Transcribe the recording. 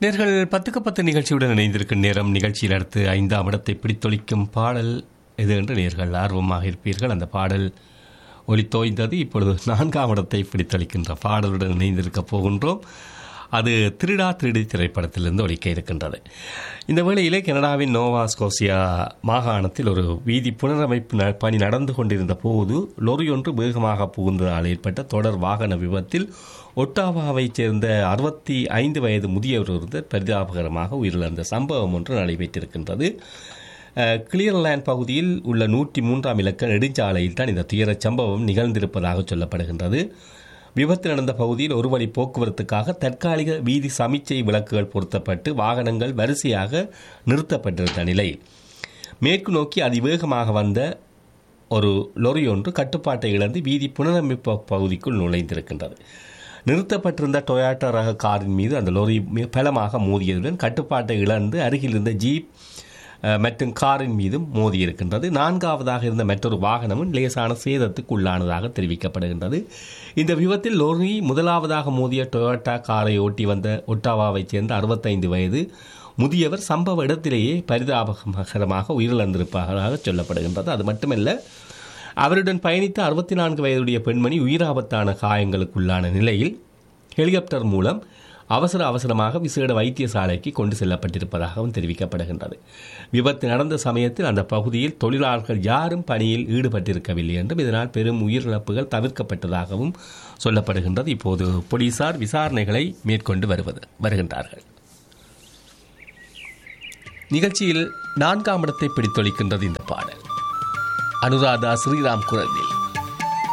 நேர்கள் பத்துக்கு பத்து நிகழ்ச்சியுடன் இணைந்திருக்கும் நேரம் நிகழ்ச்சியில் அடுத்து ஐந்தாம் இடத்தை பிடித்தொழிக்கும் பாடல் எது என்று நேர்கள் ஆர்வமாக இருப்பீர்கள் அந்த பாடல் ஒலி தோய்ந்தது இப்பொழுது நான்காம் இடத்தை பிடித்தளிக்கின்ற பாடலுடன் இணைந்திருக்கப் போகின்றோம் அது திருடா திருடி திரைப்படத்திலிருந்து ஒலிக்க இருக்கின்றது இந்த வேளையிலே கனடாவின் நோவா ஸ்கோசியா மாகாணத்தில் ஒரு வீதி புனரமைப்பு ந- பணி நடந்து கொண்டிருந்த போது லொரி ஒன்று வேகமாக புகுந்ததால் ஏற்பட்ட தொடர் வாகன விபத்தில் ஒட்டாவாவைச் சேர்ந்த அறுபத்தி ஐந்து வயது முதியவர் ஒருவர் பரிதாபகரமாக உயிரிழந்த சம்பவம் ஒன்று நடைபெற்றிருக்கின்றது அஹ், கிளியர்லேண்ட் பகுதியில் உள்ள நூற்றி மூன்றாம் இலக்க நெடுஞ்சாலையில் தான் இந்த துயரச் சம்பவம் நிகழ்ந்திருப்பதாக சொல்லப்படுகின்றது விபத்து நடந்த பகுதியில் ஒரு வழி போக்குவரத்துக்காக தற்காலிக வீதி சமிச்சை விளக்குகள் பொருத்தப்பட்டு வாகனங்கள் வரிசையாக நிறுத்தப்பட்டிருந்த நிலை மேற்கு நோக்கி அதிவேகமாக வந்த ஒரு லொரி ஒன்று கட்டுப்பாட்டை இழந்து வீதி புனரமைப்பு பகுதிக்குள் நுழைந்திருக்கின்றது நிறுத்தப்பட்டிருந்த டொயாட்டோ ரக காரின் மீது அந்த லொரி மி- பலமாக மோதியதுடன் கட்டுப்பாட்டை இழந்து அருகில் இருந்த ஜீப் அஹ், மற்றும் காரின் மீதும் மோதியிருக்கின்றது நான்காவதாக இருந்த மற்றொரு வாகனமும் லேசான சேதத்துக்கு உள்ளானதாக தெரிவிக்கப்படுகின்றது இந்த விபத்தில் லொரி முதலாவதாக மோதிய டொயோட்டா காரை ஓட்டி வந்த ஒட்டாவாவைச் சேர்ந்த அறுபத்தைந்து வயது முதியவர் சம்பவ இடத்திலேயே பரிதாபகரமாக உயிரிழந்திருப்பதாக சொல்லப்படுகின்றது அது மட்டுமல்ல அவருடன் பயணித்த அறுபத்தி நான்கு வயதுடைய பெண்மணி உயிராபத்தான காயங்களுக்குள்ளான நிலையில் ஹெலிகாப்டர் மூலம் அவசர அவசரமாக விசேட வைத்தியசாலைக்கு கொண்டு செல்லப்பட்டிருப்பதாகவும் தெரிவிக்கப்படுகின்றது விபத்து நடந்த சமயத்தில் அந்த பகுதியில் தொழிலாளர்கள் யாரும் பணியில் ஈடுபட்டிருக்கவில்லை என்றும் இதனால் பெரும் உயிரிழப்புகள் தவிர்க்கப்பட்டதாகவும் சொல்லப்படுகின்றது இப்போது போலீசார் விசாரணைகளை மேற்கொண்டு வருவது வருகின்றார்கள் நிகழ்ச்சியில் நான்காம் இடத்தை பிடித்தொழிக்கின்றது இந்த பாடல் அனுராதா ஸ்ரீராம் குரலில்